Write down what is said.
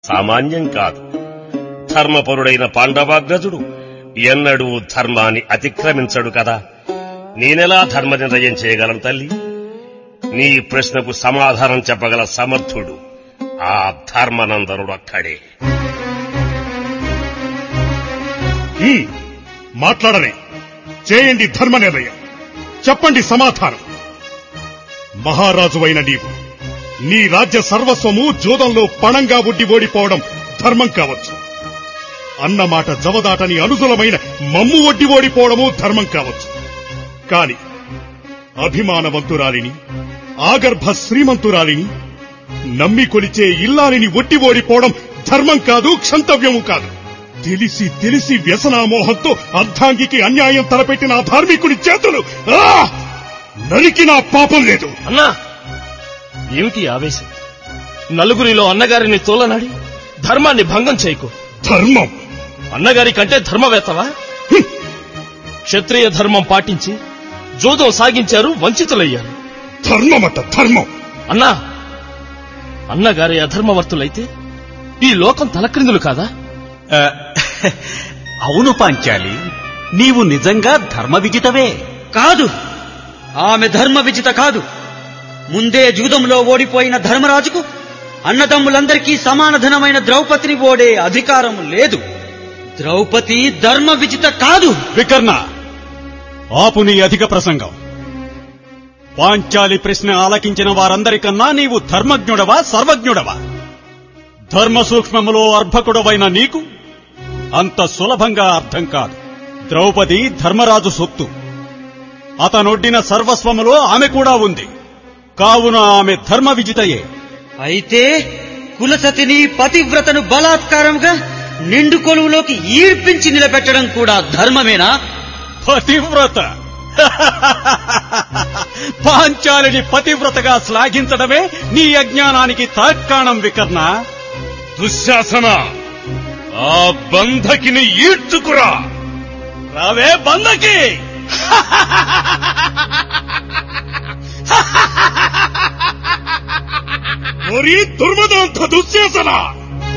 సామాన్యం కాదు ధర్మపరుడైన పాండవాగ్రజుడు ఎన్నడూ ధర్మాన్ని అతిక్రమించడు కదా నేనెలా ధర్మ నిర్ణయం చేయగలను తల్లి నీ ప్రశ్నకు సమాధానం చెప్పగల సమర్థుడు ఆ ధర్మనందనుడు అక్కడే హ్మ్, మాట్లాడనే చేయండి ధర్మ నిర్ణయం చెప్పండి సమాధానం మహారాజువైన నీవు నీ రాజ్య సర్వస్వము జూదంలో పణంగా ఉడ్డి ఓడిపోవడం ధర్మం కావచ్చు అన్నమాట జవదాటని అనుగులమైన మమ్ము ఒడ్డి ఓడిపోవడము ధర్మం కావచ్చు కాని అభిమానవంతురాలిని ఆగర్భ శ్రీమంతురాలిని నమ్మి కొలిచే ఇల్లాలిని ఒట్టి ఓడిపోవడం ధర్మం కాదు క్షంతవ్యము కాదు తెలిసి తెలిసి వ్యసనామోహంతో అర్ధాంగికి అన్యాయం తలపెట్టిన ఆ ధార్మికుడి చేతులు ఆ! నరికి నా పాపం లేదు అన్నా ఏమిటి ఈ ఆవేశం నలుగురిలో అన్నగారిని తోలనాడి ధర్మాన్ని భంగం చేయకు ధర్మం అన్నగారి కంటే ధర్మవేత్తవా హ్మ్. క్షత్రియ ధర్మం పాటించి జోదం సాగించారు వంచితులయ్యారు ధర్మమట ధర్మం అన్నా అన్నగారి అధర్మవర్తులైతే ఈ లోకం తలక్రిందులు కాదా ఆ, అవును పాంచాలి నీవు నిజంగా ధర్మ విజితవే కాదు ఆమె ధర్మ విజిత కాదు ముందే జూదంలో ఓడిపోయిన ధర్మరాజుకు అన్నదమ్ములందరికీ సమాన ధనమైన ద్రౌపదిని ఓడే అధికారం లేదు ద్రౌపది ధర్మ విజిత కాదు వికర్ణ ఆపు నీ అధిక ప్రసంగం పాంచాలి ప్రశ్న ఆలకించిన వారందరికన్నా నీవు ధర్మజ్ఞుడవా సర్వజ్ఞుడవా ధర్మ సూక్ష్మములో అర్భకుడవైన నీకు అంత సులభంగా అర్థం కాదు ద్రౌపది ధర్మరాజు సొత్తు అతనొడ్డిన సర్వస్వములో ఆమె కూడా ఉంది కావున ఆమె ధర్మ విజితయే అయితే కులసతిని పతివ్రతను బలాత్కారంగా నిండు కొలువులోకి ఈడ్పించి నిలబెట్టడం కూడా ధర్మమేనా పతివ్రత పాంచాలిని పతివ్రతగా శ్లాఘించడమే నీ అజ్ఞానానికి తాత్కాణం వికర్ణ దుశ్శాసన ఆ బంధకిని ఈడ్చుకురా రావే బందకి ఓరి దుర్మదాంత దుశ్శాసన